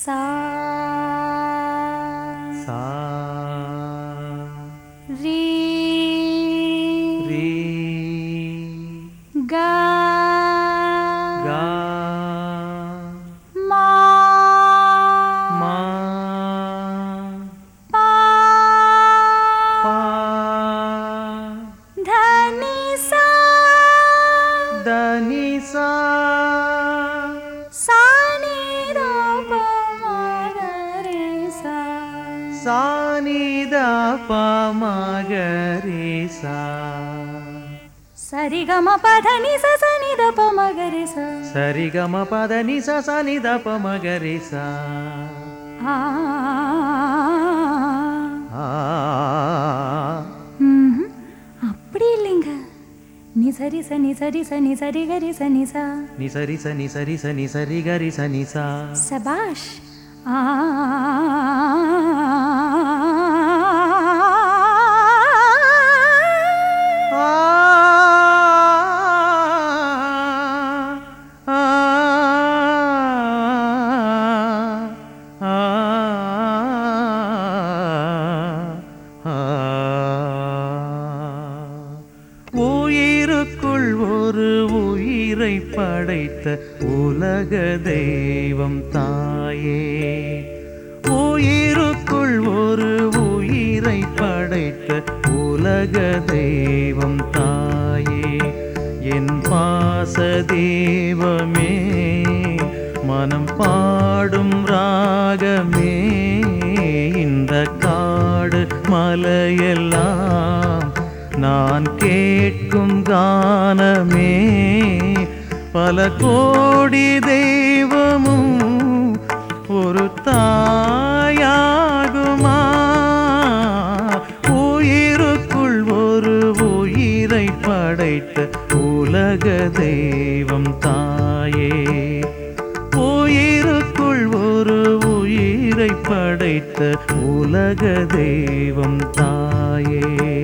சா சா ரீ ரீ கா கா மா மா பா பா தனி சா த நி சா சா நீ தா பா மா க ரே சா சா நி த ப ம க ரே சா சரி க ம ப த நி ச ச நி த ப ம க ரே சா சரி க ம ப த நி ச ச நி த ப ம க ரே சா ஆ ஆ ம்ஹும். அப்படி இல்லைங்க நீ சரி ச நீ சரி ச நீ சரி கரி ச நீ சா நி சரி ச நி சரி ச நி சரி க ரி ச நி சா சபாஷ் ஆ ஆ ஆ உயிருக்குள் ஒரு உயிரை படைத்த உலக தெய்வம் தாயே உயிருக்குள் ஒரு உயிரை படைத்த உலக தெய்வம் தாயே என் பாச தெய்வமே மனம் பாடும் ராகமே இந்த காடு மலையெல்லாம் நான் கேட்கும் கானமே பல கோடி தெய்வமும் ஒரு தாயாகுமா உயிருக்குள் ஒரு உயிரை படைத்த உலக தெய்வம் தாயே உயிருக்குள் ஒரு உயிரை படைத்த உலக தெய்வம் தாயே